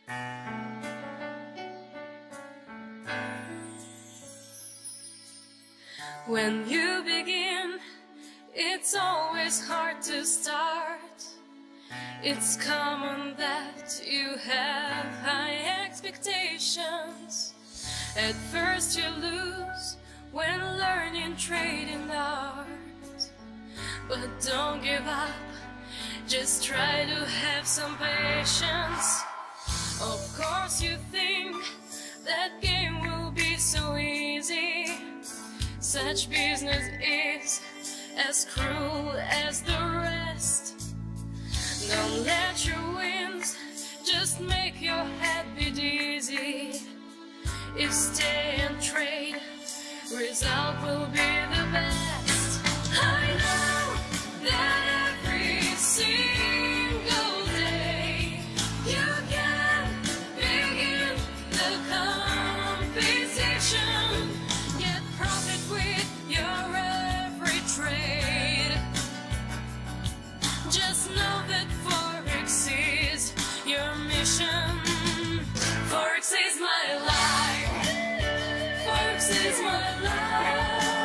When you begin, it's always hard to start. It's common that you have high expectations. At first, you lose when learning trading art. But don't give up, just try to have some patience. Of course, you think that game will be so easy. Such business is as cruel as the rest. Don't let your wins just make your head be dizzy. If stay and trade, result will be the best. I know that every single day you can begin the competition. Get profit with your every trade. Just know that Forex is your mission. Forex is my life. Forex is my life.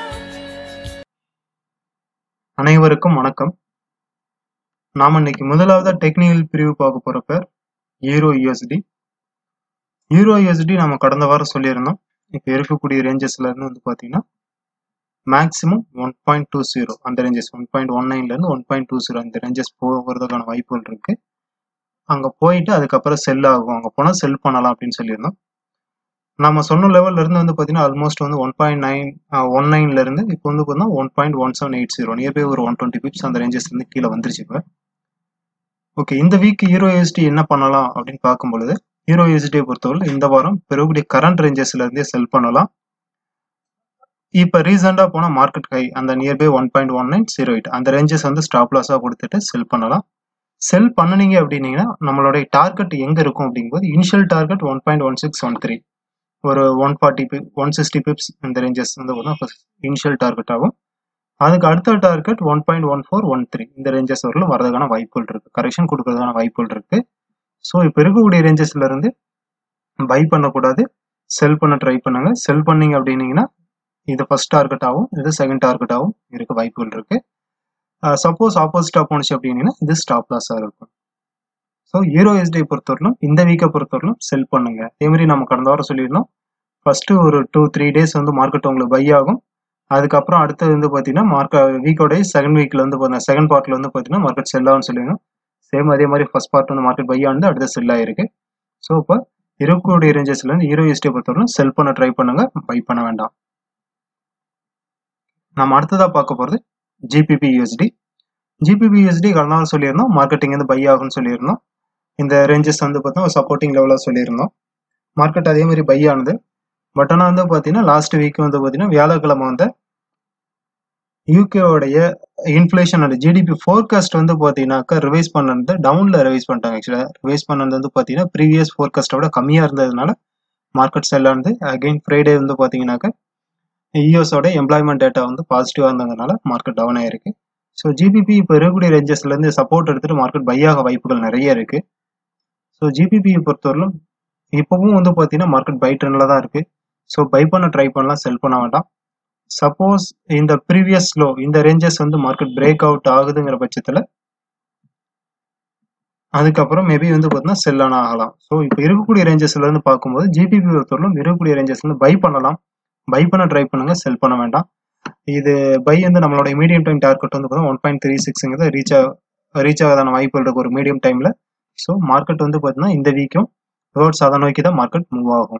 அனைவருக்கும் வணக்கம் நாம இன்னைக்கு முதலாவதா technical பிரிவு பார்க்க போற பேர் euro USD euro USD நம்ம கடந்த வாரம் சொல்லியிருந்தோம் இப்போ இருக்கக்கூடிய ரேஞ்சஸ்ல இருந்து வந்து பாத்தீங்கன்னா maximum one point two zero அந்த ரேஞ்சஸ் ஒன் பாயிண்ட் ஒன் நைன்ல இருந்து ஒன் பாயிண்ட் டூ ஜீரோ அந்த ரேஞ்சஸ் போகிறதுக்கான வாய்ப்புகள் இருக்கு அங்க போயிட்டு அதுக்கப்புறம் செல் ஆகும் அங்க போனா செல் பண்ணலாம் அப்படின்னு சொல்லியிருந்தோம் நம்ம சொன்ன லெவல்ல இருந்து வந்து பாத்தீங்கன்னா ஆல்மோஸ்ட் வந்து ஒன் பாயிண்ட் நைன் ஒன் நைன்ல இருந்து இப்போ வந்து பார்த்தீங்கன்னா one point one seven eight zero nearby ஒரு ஒன் டுவெண்ட்டி பிப்ஸ் அந்த ரேஞ்சஸ் இருந்து கீழே வந்துருச்சு இப்போ ஓகே இந்த வீக் ஹீரோ யூஎஸ்டி என்ன பண்ணலாம் அப்படின்னு பார்க்கும் பொழுது ஹீரோ யூஎஸ்டியை பொறுத்தவரை இந்த வாரம் பெறக்கூடிய கரண்ட் ரேஞ்சஸ்ல இருந்தே செல் பண்ணலாம் இப்போ ரீசெண்டாக போன மார்க்கெட் ஹை அந்த nearby one point one nine zero eight அந்த ரேஞ்சஸ் வந்து ஸ்டாப் லாஸாக கொடுத்துட்டு செல் பண்ணலாம் செல் பண்ணுனீங்க அப்படின்னீங்கன்னா நம்மளுடைய டார்கெட் எங்க இருக்கும் அப்படிங்கும்போது initial target one point one six one three ஒரு one forty pip one sixty pips இந்த ரேஞ்சஸ் வந்து இனிஷியல் டார்கெட் ஆகும் அதுக்கு அடுத்த target one point one four one three இந்த ரேஞ்சஸ் வரலும் வரதுக்கான வாய்ப்புகள் இருக்கு கரெக்ஷன் கொடுக்கறதுக்கான வாய்ப்புகள் இருக்கு ஸோ இப்போ இருக்கக்கூடிய ரேஞ்சஸ்ல இருந்து பை பண்ணக்கூடாது செல் பண்ண ட்ரை பண்ணுங்க செல் பண்ணீங்க அப்படின்னீங்கன்னா இது ஃபர்ஸ்ட் டார்கெட் ஆகும் இது செகண்ட் டார்கெட் ஆகும் இருக்க வாய்ப்புகள் இருக்கு சப்போஸ் ஆப்போசிட்டா போனுச்சு அப்படின்னா இது ஸ்டாப் லாஸா இருக்கும் ஸோ ஹீரோ எஸ்டி பொறுத்தவரையிலும் இந்த வீக்கை பொறுத்தவரையிலும் செல் பண்ணுங்க அதே மாதிரி நம்ம கடந்த வாரம் சொல்லியிருந்தோம் ஃபர்ஸ்ட் ஒரு டூ த்ரீ டேஸ் வந்து மார்க்கெட் உங்களுக்கு பை ஆகும் அதுக்கப்புறம் அடுத்தது வந்து பார்த்தீங்கன்னா மார்க்கெட் வீக்கோட செகண்ட் வீக்ல வந்து பார்த்தீங்கன்னா செகண்ட் பார்ட்ல வந்து பார்த்தீங்கன்னா மார்க்கெட் செல் ஆகும்னு சொல்லியிருந்தோம் சேம் அதே மாதிரி ஃபர்ஸ்ட் பார்ட் வந்து மார்க்கெட் பை ஆனது அடுத்த செல் ஆயிருக்கு ஸோ இப்போ இருக்கக்கூடிய ரேஞ்சஸ்ல இருந்து ஹீரோ எஸ்டியை பொறுத்தவரைக்கும் செல் பண்ண ட்ரை பண்ணுங்க பை பண்ண வேண்டாம் நம்ம அடுத்ததா பார்க்க போறது ஜிபிபி யூஎஸ்டி ஜிபிபி யூஎஸ்டி கடந்த வாரம் சொல்லியிருந்தோம் மார்க்கெட்டிங் வந்து பை ஆகும்னு சொல்லியிருந்தோம் இந்த ரேஞ்சஸ் வந்து பார்த்தா சப்போர்ட்டிங் லெவலாக சொல்லியிருந்தோம் மார்க்கெட் அதே மாதிரி பை ஆனது பட் ஆனால் வந்து பார்த்தீங்கன்னா லாஸ்ட் வீக் வந்து பார்த்தீங்கன்னா வியாழக்கிழமை வந்து யூகேவோடைய இன்ஃப்ளேஷன் அந்த ஜிடிபி ஃபோர்காஸ்ட் வந்து பார்த்தீங்கன்னாக்கா ரிவைஸ் பண்ணது டவுனில் ரிவைஸ் பண்ணிட்டாங்க ஆக்சுவலாக ரிவைஸ் பண்ணது வந்து பார்த்தீங்கன்னா ப்ரீவியஸ் ஃபோர்காஸ்ட்டை விட கம்மியாக இருந்ததுனால மார்க்கெட் செல் ஆனது அகைன் ஃப்ரைடே வந்து பார்த்தீங்கன்னாக்கா யூஎஸோட எம்ப்ளாய்மெண்ட் டேட்டா வந்து பாசிட்டிவாக இருந்ததுனால மார்க்கெட் டவுன் ஆயிருக்கு ஸோ ஜிபிபி இப்போ இருக்கக்கூடிய ரேஞ்சஸ்லேருந்து சப்போர்ட் எடுத்துட்டு மார்க்கெட் பை ஆக வாய்ப்புகள் நிறைய இருக்கு ஸோ ஜிபிபியை பொறுத்தவரையிலும் இப்போவும் வந்து பார்த்தீங்கன்னா மார்க்கெட் பை ட்ரெண்டில் தான் இருக்கு ஸோ பை பண்ண ட்ரை பண்ணலாம் செல் பண்ண வேண்டாம் சப்போஸ் இந்த ப்ரீவியஸ் லோ இந்த ரேஞ்சஸ் வந்து மார்க்கெட் பிரேக் அவுட் ஆகுதுங்கிற பட்சத்தில் அதுக்கப்புறம் மேபி வந்து பார்த்தீங்கன்னா செல் ஆன ஆகலாம் ஸோ இப்போ இருக்கக்கூடிய ரேஞ்சஸ்ல இருந்து பார்க்கும்போது ஜிபிபி பொறுத்தவரையிலும் இருக்கக்கூடிய ரேஞ்சஸ்ல இருந்து பை பண்ணலாம் பை பண்ண ட்ரை பண்ணுங்க செல் பண்ண வேண்டாம் இது பை வந்து நம்மளோட மீடியம் டைம் டார்கெட் வந்து பார்த்தீங்கன்னா ஒன் பாயிண்ட் த்ரீ சிக்ஸுங்கிறது ரீச் ஆக ரீச் ஆகாதான வாய்ப்புகள் இருக்கு ஒரு மீடியம் டைம்ல ஸோ மார்க்கெட் வந்து பார்த்தீங்கன்னா இந்த வீக்கும் ரோட்ஸ் அதை நோக்கி தான் மார்க்கெட் மூவ் ஆகும்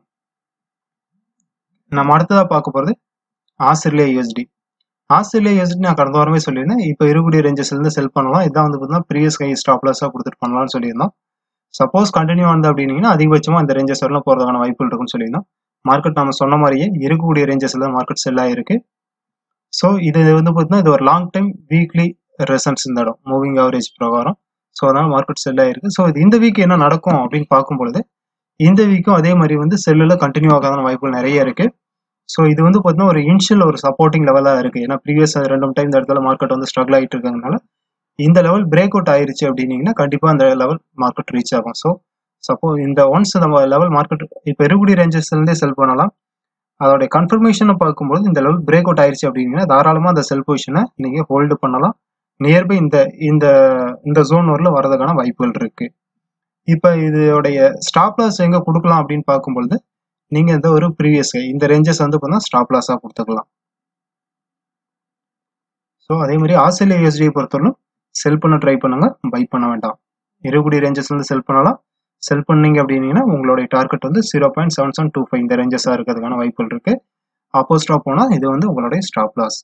நம்ம அடுத்ததாக பார்க்க போகிறது ஆஸ்திரேலியா யூஎஸ்டி ஆஸ்திரேலியா யூஎஸ்டி நான் கடந்த வாரமே சொல்லியிருந்தேன் இப்போ இருக்கக்கூடிய ரேஞ்சஸ்ல இருந்து செல் பண்ணலாம் இதான் வந்து பார்த்தீங்கன்னா ப்ரீவியஸ் கை ஸ்டாப் லாஸாக கொடுத்துட்டு பண்ணலாம்னு சொல்லியிருந்தோம் சப்போஸ் கண்டினியூ ஆனது அப்படின்னீங்கன்னா அதிகபட்சமாக அந்த ரேஞ்சஸ் வரலாம் போகிறதுக்கான வாய்ப்புகள் இருக்குன்னு சொல்லியிருந்தோம் மார்க்கெட் நம்ம சொன்ன மாதிரியே இருக்கக்கூடிய ரேஞ்சஸ்ல தான் மார்க்கெட் செல் ஆயிருக்கு ஸோ இது வந்து பார்த்தீங்கன்னா இது ஒரு லாங் டைம் வீக்லி ரெசன்ஸ் இந்த இடம் மூவிங் ஆவரேஜ் பிரகாரம் ஸோ அதனால மார்க்கெட் செல் ஆயிருக்கு ஸோ இது இந்த வீக் என்ன நடக்கும் அப்படின்னு பார்க்கும் பொழுது இந்த வீக்கும் அதே மாதிரி வந்து செல்லில் கண்டினியூ ஆகாத வாய்ப்புகள் நிறைய இருக்கு ஸோ இது வந்து பார்த்தீங்கன்னா ஒரு இனிஷியல் ஒரு சப்போர்ட்டிங் லெவலாக இருக்கு ஏன்னா ப்ரீவியஸ் ரெண்டு டைம் இந்த இடத்துல மார்க்கெட் வந்து ஸ்ட்ரகிள் ஆகிட்டு இருக்கறதுனால இந்த லெவல் பிரேக் அவுட் ஆயிருச்சு அப்படின்னீங்கன்னா கண்டிப்பாக அந்த லெவல் மார்க்கெட் ரீச் ஆகும் ஸோ சப்போஸ் இந்த ஒன்ஸ் நம்ம லெவல் மார்க்கெட் இப்போ இருக்கக்கூடிய ரேஞ்சஸ்லேருந்தே செல் பண்ணலாம் அதோடைய கன்ஃபர்மேஷனை பார்க்கும்போது இந்த லெவல் பிரேக் அவுட் ஆயிடுச்சு அப்படிங்கன்னா தாராளமாக அந்த செல் பொசிஷனை நீங்கள் ஹோல்டு பண்ணலாம் நியர்பை இந்த இந்த இந்த ஜோன் வரல வரதுக்கான வாய்ப்புகள் இருக்கு இப்போ இதோடைய ஸ்டாப் லாஸ் எங்கே கொடுக்கலாம் அப்படின்னு பார்க்கும்பொழுது நீங்கள் இந்த ஒரு ப்ரீவியஸ் இந்த ரேஞ்சஸ் வந்து பார்த்தீங்கன்னா ஸ்டாப் லாஸாக கொடுத்துக்கலாம் ஸோ அதே மாதிரி ஆஸ்திரேலியா யூஎஸ்டியை பொறுத்தவரைக்கும் செல் பண்ண ட்ரை பண்ணுங்க பை பண்ண வேண்டாம் இருக்கக்கூடிய ரேஞ்சஸ்லேருந்து செல் பண்ணலாம் செல் பண்ணீங்க அப்படின்னீங்கன்னா உங்களுடைய டார்கெட் வந்து zero point seven seven two five இந்த ரேஞ்சஸாக இருக்கிறதுக்கான வாய்ப்புகள் இருக்கு ஆப்போசிட்டாக போனால் இது வந்து உங்களுடைய ஸ்டாப் லாஸ்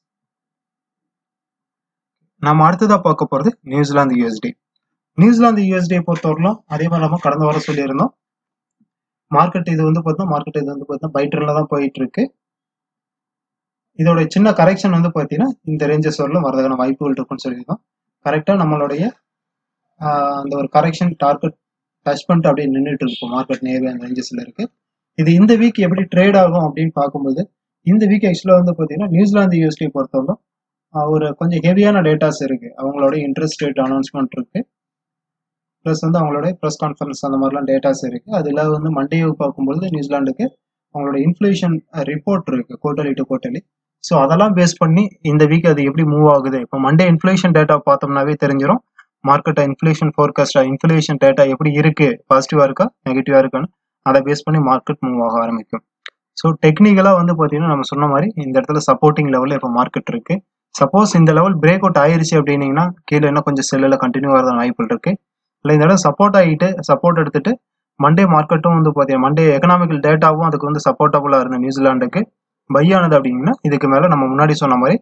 நம்ம அடுத்ததாக பார்க்க போகிறது நியூசிலாந்து யூஎஸ்டி நியூசிலாந்து யூஎஸ்டியை பொறுத்தவரையிலும் அதே மாதிரி நம்ம கடந்த வாரம் சொல்லியிருந்தோம் மார்க்கெட் இது வந்து பார்த்தோம் மார்க்கெட் இது வந்து பார்த்தோம் பைட்ரில் தான் போயிட்டு இருக்கு இதோட சின்ன கரெக்ஷன் வந்து பார்த்தீங்கன்னா இந்த ரேஞ்சஸ் வரல வரதுக்கான வாய்ப்புகள் இருக்குன்னு சொல்லியிருந்தோம் கரெக்டாக நம்மளுடைய அந்த ஒரு கரெக்ஷன் டார்கெட் டச் பண்ணிட்டு அப்படியே நின்றுட்டு இருக்கும் மார்க்கெட் நேர்வே அந்த ரேஞ்சஸில் இருக்கு இது இந்த வீக் எப்படி ட்ரேட் ஆகும் அப்படின்னு பார்க்கும்போது இந்த வீக் ஆக்சுவலாக வந்து பார்த்தீங்கன்னா நியூசிலாந்து யூஎஸ்டி பொறுத்தவரைக்கும் ஒரு கொஞ்சம் ஹெவியான டேட்டாஸ் இருக்கு அவங்களோட இன்ட்ரெஸ்ட் ரேட் அனௌன்ஸ்மெண்ட் இருக்கு ப்ளஸ் வந்து அவங்களோட ப்ரெஸ் கான்ஃபரன்ஸ் அந்த மாதிரிலாம் டேட்டாஸ் இருக்கு அதில் வந்து மண்டே பார்க்கும்போது நியூசிலாண்டுக்கு அவங்களோட இன்ஃப்ளேஷன் ரிப்போர்ட் இருக்கு குவார்டர்லி டு குவார்டர்லி ஸோ அதெல்லாம் பேஸ் பண்ணி இந்த வீக் அது எப்படி மூவ் ஆகுது இப்போ மண்டே இன்ஃப்ளேஷன் டேட்டா பார்த்தோம்னாவே தெரிஞ்சிடும் மார்க்கெட்டை இன்ஃப்ளேஷன் ஃபோர்காஸ்டா இன்ஃப்ளேஷன் டேட்டா எப்படி இருக்கு பாசிட்டிவா இருக்கா நெகட்டிவா இருக்கான்னு அதை பேஸ் பண்ணி மார்க்கெட் மூவ் ஆக ஆரம்பிக்கும் ஸோ டெக்னிக்கலாக வந்து பார்த்தீங்கன்னா நம்ம சொன்ன மாதிரி இந்த இடத்துல சப்போர்ட்டிங் லெவலில் இப்போ மார்க்கெட் இருக்கு சப்போஸ் இந்த லெவல் பிரேக் அவுட் ஆயிருச்சு அப்படின்னீங்கன்னா கீழே இன்னும் கொஞ்சம் செல்லில் கண்டினியூ ஆகிறத வாய்ப்புகள் இருக்கு இல்லை இந்த இடம் சப்போர்ட் ஆகிட்டு சப்போர்ட் எடுத்துட்டு மண்டே மார்க்கெட்டும் வந்து பார்த்தீங்கன்னா மண்டே எக்கனாமிக்கல் டேட்டாவும் அதுக்கு வந்து சப்போர்ட்டபுளாக இருந்த நியூசிலாண்டுக்கு பை ஆனது அப்படிங்கன்னா இதுக்கு மேலே நம்ம முன்னாடி சொன்ன மாதிரி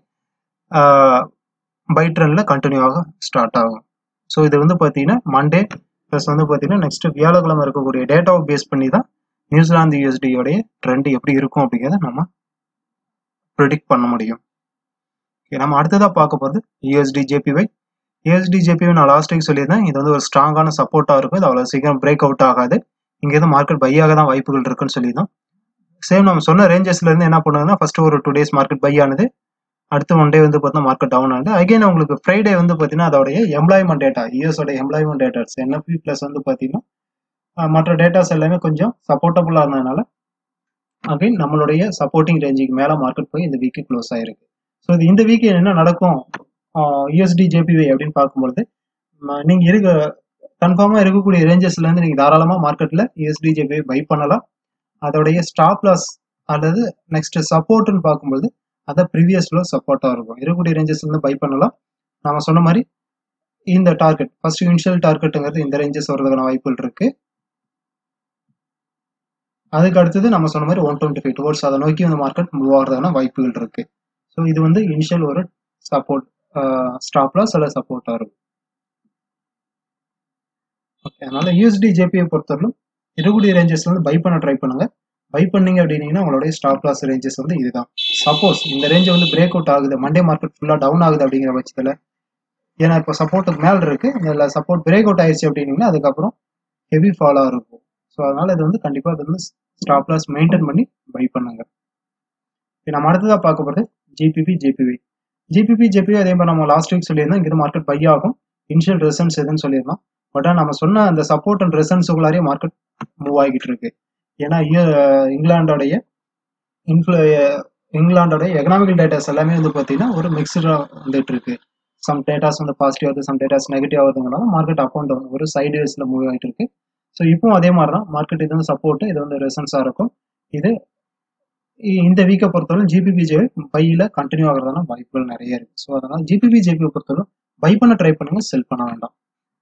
பை ட்ரெண்டில் கண்டினியூ ஆக ஸ்டார்ட் ஆகும் ஸோ இது வந்து பார்த்தீங்கன்னா மண்டே ப்ளஸ் வந்து பார்த்தீங்கன்னா நெக்ஸ்ட் வியாழக்கிழமை இருக்கக்கூடிய டேட்டாவை பேஸ் பண்ணி தான் நியூசிலாந்து யூஎஸ்டியோடைய ட்ரெண்ட் எப்படி இருக்கும் அப்படிங்கிறத நம்ம ப்ரிடிக்ட் பண்ண முடியும் ஓகே நம்ம அடுத்ததாக பார்க்க போகிறது யூஎஸ்டி ஜேபிவை யூஎஸ்டி ஜேபிவை நான் லாஸ்ட் வீக் சொல்லியிருந்தேன் இது வந்து ஒரு ஸ்ட்ராங்கான சப்போர்ட்டாக இருக்கும் இது அவ்வளோ சீக்கிரம் பிரேக் அவுட் ஆகாது இங்கேருந்து மார்க்கெட் பையாக தான் வாய்ப்புகள் இருக்குன்னு சொல்லியிருந்தோம் சேம் நம்ம சொன்ன ரேஞ்சஸ்லேருந்து என்ன பண்ணுதுன்னா ஃபர்ஸ்ட் ஒரு டூ டேஸ் மார்க்கெட் பை ஆனது அடுத்து ஒன் டே வந்து பார்த்தா மார்க்கெட் டவுன் ஆகுது அகைன் உங்களுக்கு ஃப்ரைடே வந்து பார்த்தீங்கன்னா அதோடைய எம்ப்ளாய்மெண்ட் டேட்டா யூஎஸோட எம்ப்ளாய்மெண்ட் டேட்டாஸ் என்எஃபி ப்ளஸ் வந்து பார்த்தீங்கன்னா மற்ற டேட்டாஸ் எல்லாமே கொஞ்சம் சப்போர்ட்டபுளாக இருந்ததுனால அகைன் நம்மளுடைய சப்போர்ட்டிங் ரேஞ்சுக்கு மேலே மார்க்கெட் போய் இந்த வீக்கு க்ளோஸ் ஆயிருக்கு ஸோ இது இந்த வீக் என்ன நடக்கும் யூஎஸ்டி ஜேபிவி அப்படின்னு பார்க்கும்பொழுது நீங்கள் இருக்க கன்ஃபார்மாக இருக்கக்கூடிய ரேஞ்சஸ்லேருந்து நீங்கள் தாராளமாக மார்க்கெட்டில் யூஎஸ்டி ஜேபிவி பை பண்ணலாம் அதோடைய ஸ்டாப் லாஸ் அல்லது நெக்ஸ்ட் சப்போர்ட்னு பார்க்கும்போது அதை ப்ரீவியஸ்ல சப்போர்ட்டாக இருக்கும் இருக்கக்கூடிய ரேஞ்சஸ் வந்து பை பண்ணலாம் நாம சொன்ன மாதிரி இந்த டார்கெட் ஃபர்ஸ்ட் இனிஷியல் டார்கெட்டுங்கிறது இந்த ரேஞ்சஸ் வரதுக்கான வாய்ப்புகள் இருக்கு அதுக்கு அடுத்தது நம்ம சொன்ன மாதிரி ஒன் டுவெண்ட்டி ஃபைவ் டுவர்ட்ஸ் அதை நோக்கி வந்து மார்க்கெட் மூவ் ஆகிறதுக்கான வாய்ப்புகள் இருக்கு ஸோ இது வந்து இனிஷியல் ஒரு சப்போர்ட் ஸ்டாப் லாஸ் அல்ல சப்போர்ட்டாக இருக்கும் ஓகே அதனால யூஎஸ்டி ஜேபியை பொறுத்தவரைக்கும் இருக்கக்கூடிய ரேஞ்சஸ்ல வந்து பை பண்ண ட்ரை பண்ணுங்க பை பண்ணீங்க அப்படின்னீங்கன்னா உங்களுடைய ஸ்டாப் லாஸ் ரேஞ்சஸ் வந்து இதுதான் சப்போஸ் இந்த ரேஞ்ச் வந்து பிரேக் அவுட் ஆகுது மண்டே மார்க்கெட் ஃபுல்லாக டவுன் ஆகுது அப்படிங்கிற பட்சத்தில் ஏன்னா இப்போ சப்போர்ட்டுக்கு மேலே இருக்கு இதில் சப்போர்ட் பிரேக் அவுட் ஆயிடுச்சு அப்படின்னீங்கன்னா அதுக்கப்புறம் ஹெவி ஃபாலாக இருக்கும் ஸோ அதனால இது வந்து கண்டிப்பாக இது வந்து ஸ்டாப் லாஸ் மெயின்டைன் பண்ணி பை பண்ணுங்க இப்போ நம்ம அடுத்ததாக பார்க்க போகிறது ஜிபிபி ஜேபிவி ஜிபிபி ஜேபிவி அதே மாதிரி நம்ம லாஸ்ட் வீக் சொல்லியிருந்தோம் இங்கே மார்க்கெட் பை ஆகும் இனிஷியல் ரெசன்ஸ் எதுன்னு சொல்லியிருந்தோம் பட் நம்ம சொன்ன அந்த சப்போர்ட் அண்ட் ரெசன்ஸுக்குள்ளாரே மார்க்கெட் மூவ் ஆகிட்டு இருக்கு ஏன்னா இங்கிலாண்டோடைய இன்ஃப்ளு இங்கிலாண்டோடைய எக்கனாமிக்கல் டேட்டாஸ் எல்லாமே வந்து பார்த்தீங்கன்னா ஒரு மிக்சடாக வந்துட்டு இருக்கு சம் டேட்டாஸ் வந்து பாசிட்டிவ் ஆகுது சம் டேட்டாஸ் நெகட்டிவ் ஆகுதுங்கனால மார்க்கெட் அப் அண்ட் டவுன் ஒரு சைடு வேஸ்ல மூவ் ஆகிட்டு இருக்கு ஸோ இப்போ அதே மாதிரி தான் மார்க்கெட் இது வந்து சப்போர்ட் இது வந்து ரெசன்ஸாக இருக்கும் இது இந்த வீக்கை பொறுத்தவரை ஜிபிபி ஜே பையில் கண்டினியூ ஆகிறதான வாய்ப்புகள் நிறைய இருக்கு ஸோ அதனால ஜிபிபி ஜேபியை பொறுத்தவரை பை பண்ண ட்ரை பண்ணுங்க செல் பண்ண வேண்டாம்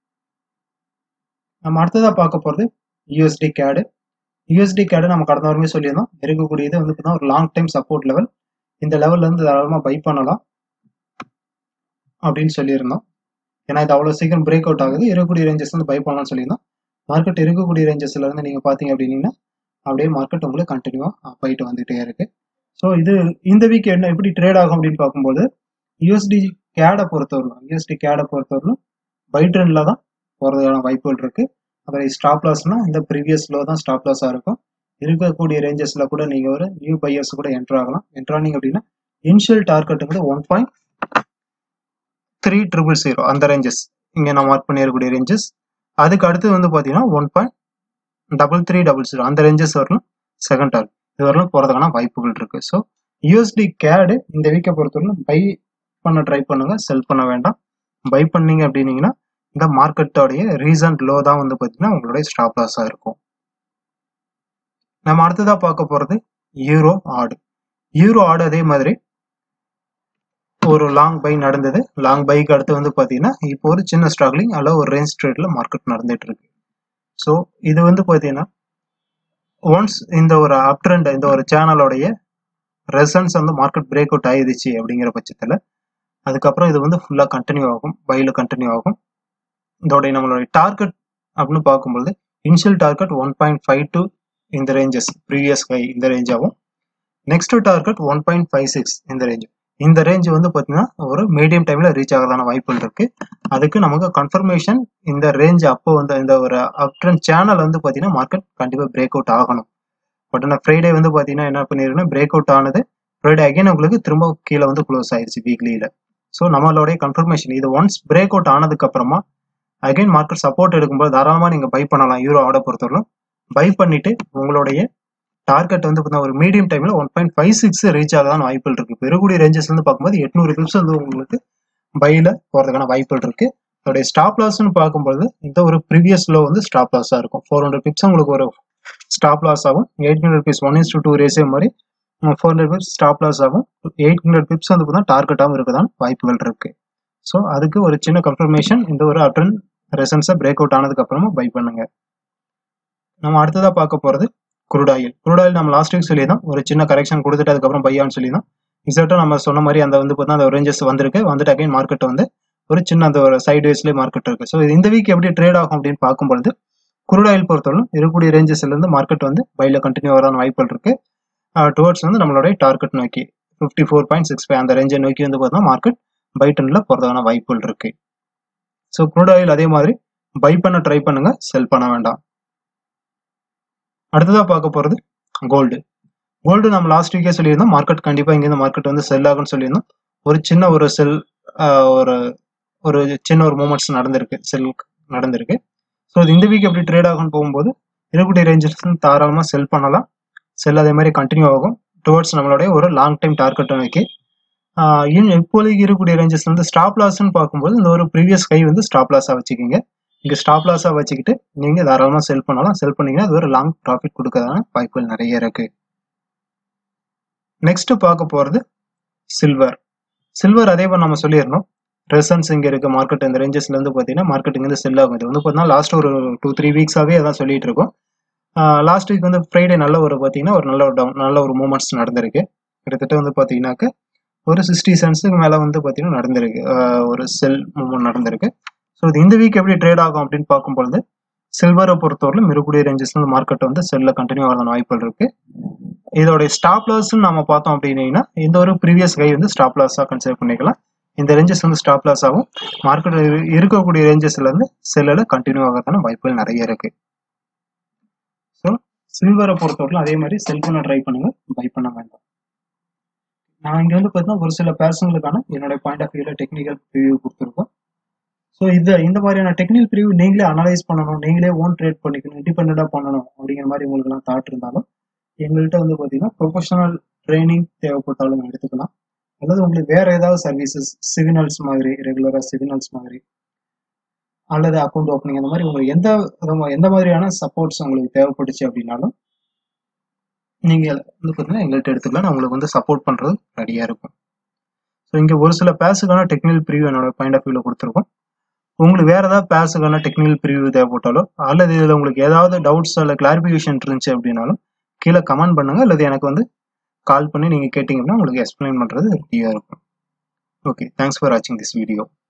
நம்ம அடுத்ததாக பார்க்க போகிறது யூஎஸ்டி கேடு யூஎஸ்டி கேடு நம்ம கடந்த வாரமே சொல்லியிருந்தோம் இருக்கக்கூடியது வந்து பார்த்தீங்கன்னா ஒரு லாங் டைம் சப்போர்ட் லெவல் இந்த லெவல்ல இருந்து தாராளமாக பை பண்ணலாம் அப்படின்னு சொல்லியிருந்தோம் ஏன்னா இது அவ்வளோ சீக்கிரம் பிரேக் அவுட் ஆகுது இருக்கக்கூடிய ரேஞ்சஸ் வந்து பை பண்ணலாம்னு சொல்லியிருந்தோம் மார்க்கெட் இருக்கக்கூடிய ரேஞ்சஸ்ல இருந்து நீங்கள் பார்த்தீங்க அப்படின்னீங்கன்னா அப்படியே மார்க்கெட் உங்களுக்கு கண்டினியூவாக போயிட்டு வந்துகிட்டே இருக்கு ஸோ இது இந்த வீக் என்ன எப்படி ட்ரேட் ஆகும் அப்படின்னு பார்க்கும்போது யூஎஸ்டி கேடை பொறுத்தவரைக்கும் யூஎஸ்டி கேடை பொறுத்தவரைக்கும் பை ட்ரெண்ட்ல தான் போகிறதுக்கான வாய்ப்புகள் இருக்கு அப்புறம் ஸ்டாப் லாஸ்னா இந்த ப்ரீவியஸ் லோ தான் ஸ்டாப் லாஸாக இருக்கும் இருக்கக்கூடிய ரேஞ்சஸ்ல கூட நீங்க ஒரு நியூ பையர்ஸ் கூட என்டர் ஆகலாம் என்டர் ஆனீங்க அப்படின்னா இனிஷியல் டார்கெட்டுங்கிறது one point three triple zero அந்த ரேஞ்சஸ் இங்கே நான் மார்க் பண்ணியிருக்கக்கூடிய ரேஞ்சஸ் அதுக்கு அடுத்து வந்து பார்த்தீங்கன்னா one point double three double zero அந்த ரேஞ்சஸ் வரலும் செகண்ட் டார்கெட் இது வரலும் போகிறதுக்கான வாய்ப்புகள் இருக்கு ஸோ யூஎஸ்டி கேடு இந்த வீக்கை பொறுத்தவரைக்கும் பை பண்ண ட்ரை பண்ணுங்க செல் பண்ண வேண்டாம் பை பண்ணீங்க அப்படின்னீங்கன்னா இந்த மார்க்கெட்டோடைய ரீசன்ட் லோ தான் வந்து பார்த்தீங்கன்னா உங்களுடைய ஸ்டாப் லாஸாக இருக்கும் நம்ம அடுத்ததாக பார்க்க போகிறது யூரோ ஆடு யூரோ ஆடு அதே மாதிரி ஒரு லாங் பை நடந்தது லாங் பைக்கு அடுத்து வந்து பார்த்தீங்கன்னா இப்போ ஒரு சின்ன ஸ்ட்ரகிளிங் அல்ல ஒரு ரேஞ்ச் ட்ரேட்ல மார்க்கெட் நடந்துட்டு இருக்கு ஸோ இது வந்து பார்த்தீங்கன்னா ஒன்ஸ் இந்த ஒரு அப் ட்ரெண்ட் இந்த ஒரு சேனலோடைய ரெசன்ஸ் வந்து மார்க்கெட் பிரேக் அவுட் ஆயிடுச்சு அப்படிங்கிற பட்சத்தில் அதுக்கப்புறம் இது வந்து ஃபுல்லாக கண்டினியூ ஆகும் பையில் கண்டினியூ ஆகும் இதோடைய நம்மளுடைய டார்கெட் அப்படின்னு பார்க்கும்பொழுது initial target one point five two இந்த ரேஞ்சஸ் ப்ரீவியஸ் ஹை இந்த ரேஞ்ச் ஆகும் next target one point five six இந்த ரேஞ்ச் இந்த ரேஞ்ச் வந்து பார்த்தீங்கன்னா ஒரு மீடியம் டைம்ல ரீச் ஆகிறதான வாய்ப்புகள் இருக்கு அதுக்கு நமக்கு கன்ஃபர்மேஷன் இந்த ரேஞ்ச் அப்போ வந்து இந்த ஒரு அப் ட்ரெண்ட் சேனல் வந்து பார்த்தீங்கன்னா மார்க்கெட் கண்டிப்பாக பிரேக் அவுட் ஆகணும் பட் ஆனால் ஃப்ரைடே வந்து பார்த்தீங்கன்னா என்ன பண்ணிருக்குன்னா பிரேக் அவுட் ஆனது ஃப்ரைடே அகைன் உங்களுக்கு திரும்ப கீழே வந்து க்ளோஸ் ஆயிடுச்சு வீக்லியில் ஸோ நம்மளுடைய கன்ஃபர்மேஷன் இது ஒன்ஸ் பிரேக் அவுட் ஆனதுக்கு அப்புறமா அகைன் மார்க்கெட் சப்போர்ட் எடுக்கும்போது தாராளமாக நீங்கள் பை பண்ணலாம் யூரோ ஆர்டர் பொறுத்தவரைக்கும் பை பண்ணிட்டு உங்களுடைய டார்கெட் வந்து பார்த்தீங்கன்னா ஒரு மீடியம் டைம்ல one point five six reach ஆகதான் வாய்ப்புகள் இருக்கு பெருகுடி ரேஞ்சஸ் வந்து பார்க்கும்போது எட்நூறு பிப்ஸ் வந்து உங்களுக்கு பையில போறதுக்கான வாய்ப்புகள் இருக்கு அதோடைய ஸ்டாப் லாஸ்னு பார்க்கும்போது இந்த ஒரு ப்ரீவியஸ் லோ வந்து ஸ்டாப் லாஸாக இருக்கும் ஃபோர் ஹண்ட்ரட் பிப்ஸ் உங்களுக்கு ஒரு ஸ்டாப் லாஸ் ஆகும் eight hundred pips one is to two ரேசே மாதிரி four hundred pips stop loss ஆகும் எயிட் ஹண்ட்ரட் பிப்ஸ் வந்து பார்த்தீங்கன்னா டார்கெட்டாகவும் இருக்கதான் வாய்ப்புகள் இருக்கு ஸோ அதுக்கு ஒரு சின்ன கன்ஃபர்மேஷன் இந்த ஒரு அட்டன் ரெசன்ஸை பிரேக் அவுட் ஆனதுக்கு அப்புறமா பை பண்ணுங்க நம்ம அடுத்ததாக பார்க்க போகிறது குருடாயில் குருடாயில் நம்ம லாஸ்ட் வீக் சொல்லியிருந்தோம் ஒரு சின்ன கரெக்ஷன் கொடுத்துட்டு அதுக்கப்புறம் பையான்னு சொல்லியிருந்தோம் எக்ஸாக்டாக நம்ம சொன்ன மாதிரி அந்த வந்து பார்த்தா அந்த ரேஞ்சஸ் வந்திருக்கு வந்துட்டு அகைன் மார்க்கெட் வந்து ஒரு சின்ன அந்த ஒரு சைட் வேஸ்லேயே மார்க்கெட் இருக்கு ஸோ இந்த வீக் எப்படி ட்ரேட் ஆகும் அப்படின்னு பார்க்கும்பொழுது குருடாயில் பொறுத்தவரைக்கும் இருக்கக்கூடிய ரேஞ்சஸ்லேருந்து மார்க்கெட் வந்து பையில் கண்டினியூ வரான வாய்ப்புகள் இருக்கு டுவர்ட்ஸ் வந்து நம்மளுடைய டார்கெட் நோக்கி fifty four point six five அந்த ரேஞ்சை நோக்கி வந்து பார்த்தா மார்க்கெட் பை டன்ல போகிறதான வாய்ப்புகள் இருக்கு ஸோ குரூட் ஆயில் அதே மாதிரி பை பண்ண ட்ரை பண்ணுங்க செல் பண்ண வேண்டாம் அடுத்ததாக பார்க்க போகிறது கோல்டு கோல்டு நம்ம லாஸ்ட் வீக்கே சொல்லியிருந்தோம் மார்க்கெட் கண்டிப்பாக இங்கேருந்து மார்க்கெட் வந்து செல் ஆகும்னு சொல்லியிருந்தோம் ஒரு சின்ன ஒரு செல் ஒரு ஒரு சின்ன ஒரு மூமெண்ட்ஸ் நடந்திருக்கு செல் நடந்திருக்கு ஸோ இது இந்த வீக் எப்படி ட்ரேட் ஆகும்னு போகும்போது இருக்கக்கூடிய ரேஞ்சஸ் தாராளமாக செல் பண்ணலாம் செல் அதே மாதிரி கண்டினியூ ஆகும் டுவர்ட்ஸ் நம்மளுடைய ஒரு லாங் டைம் டார்கெட் நோக்கி இப்போதைக்கு இருக்கக்கூடிய ரேஞ்சஸ் வந்து ஸ்டாப் லாஸ்ன்னு பார்க்கும்போது இந்த ஒரு ப்ரீவியஸ் கை வந்து ஸ்டாப் லாஸாக வச்சுக்கிங்க இங்கே ஸ்டாப் லாஸாக வச்சுக்கிட்டு நீங்கள் தாராளமாக செல் பண்ணலாம் செல் பண்ணீங்கன்னா அது ஒரு லாங் ப்ராஃபிட் கொடுக்கறதான வாய்ப்புகள் நிறைய இருக்கு நெக்ஸ்ட் பார்க்க போகிறது சில்வர் சில்வர் அதே மாதிரி நம்ம சொல்லியிருந்தோம் ரெசன்ஸ் இங்கே இருக்க மார்க்கெட் இந்த ரேஞ்சஸ்ல இருந்து பார்த்தீங்கன்னா மார்க்கெட் இங்கே செல் ஆகும் இது வந்து பார்த்தீங்கன்னா லாஸ்ட் ஒரு டூ த்ரீ வீக்ஸாகவே அதான் சொல்லிட்டு இருக்கோம் லாஸ்ட் வீக் வந்து ஃப்ரைடே நல்ல ஒரு பார்த்தீங்கன்னா ஒரு நல்ல ஒரு டவுன் நல்ல ஒரு மூமெண்ட்ஸ் நடந்திருக்கு கிட்டத்தட்ட வந்து பார்த்தீங்கன்னாக்க ஒரு சிக்ஸ்டி சென்ட்ஸுக்கு மேலே வந்து பார்த்தீங்கன்னா நடந்திருக்கு ஒரு செல் மூவ்மெண்ட் நடந்திருக்கு ஸோ இது இந்த வீக் எப்படி ட்ரேட் ஆகும் அப்படின்னு பார்க்கும்பொழுது சில்வரை பொறுத்தவரையிலும் இருக்கக்கூடிய ரேஞ்சஸ்ல மார்க்கெட் வந்து செல்ல கண்டினியூ ஆகிறதான வாய்ப்புகள் இருக்கு இதோடைய ஸ்டாப் லாஸ் நம்ம பார்த்தோம் அப்படின்னீங்கன்னா இந்த ஒரு ப்ரீவியஸ் கை வந்து ஸ்டாப் லாஸாக கன்சிடர் பண்ணிக்கலாம் இந்த ரேஞ்சஸ் வந்து ஸ்டாப் லாஸ் ஆகும் மார்க்கெட் இருக்கக்கூடிய ரேஞ்சஸ்ல இருந்து செல்லில் கண்டினியூ ஆகிறதான வாய்ப்புகள் நிறைய இருக்கு ஸோ சில்வரை பொறுத்தவரைக்கும் அதே மாதிரி செல் பண்ண ட்ரை பண்ணுங்க பை பண்ண வேண்டாம் நான் இங்கே வந்து பார்த்தீங்கன்னா ஒரு சில பேர்சனுக்கான என்னோட பாயிண்ட் ஆஃப் வியூல டெக்னிக்கல் ரிவ்யூ கொடுத்துருக்கோம் ஸோ இது இந்த மாதிரியான டெக்னிக்கல் ரிவ்யூ நீங்களே அனலைஸ் பண்ணணும் நீங்களே ஓன் ட்ரேட் பண்ணிக்கணும் இண்டிபெண்டாக பண்ணணும் அப்படிங்கிற மாதிரி உங்களுக்குலாம் தாட் இருந்தாலும் எங்கள்கிட்ட வந்து பார்த்தீங்கன்னா ப்ரொஃபஷனல் ட்ரைனிங் தேவைப்பட்டாலும் எடுத்துக்கலாம் அல்லது உங்களுக்கு வேற ஏதாவது சர்வீசஸ் சிக்னல்ஸ் மாதிரி ரெகுலராக சிக்னல்ஸ் மாதிரி அல்லது அக்கௌண்ட் ஓப்பனிங் அந்த மாதிரி உங்களுக்கு எந்த எந்த மாதிரியான சப்போர்ட்ஸ் உங்களுக்கு தேவைப்பட்டுச்சு அப்படின்னாலும் நீங்கள் வந்து பார்த்தீங்கன்னா எங்கள்கிட்ட எடுத்துக்கலாம் நான் உங்களுக்கு வந்து சப்போர்ட் பண்ணுறது ரெடியாக இருக்கும் ஸோ இங்கே ஒரு சில பேஸுக்கான டெக்னிக்கல் ப்ரிவியூ என்னோட பாயிண்ட் ஆஃப் வியூவில் கொடுத்துருக்கோம் உங்களுக்கு வேற ஏதாவது பேஸுக்கான டெக்னிக்கல் ப்ரிவியூ தேவைப்பட்டாலோ அல்லது இதில் உங்களுக்கு ஏதாவது டவுட்ஸ் அல்ல கிளாரிஃபிகேஷன் இருந்துச்சு அப்படின்னாலும் கீழே கமெண்ட் பண்ணுங்க அல்லது எனக்கு வந்து கால் பண்ணி நீங்கள் கேட்டிங்கன்னா உங்களுக்கு எக்ஸ்பிளைன் பண்ணுறது ரெடியாக இருக்கும் ஓகே தேங்க்ஸ் ஃபார் வாட்சிங் திஸ் வீடியோ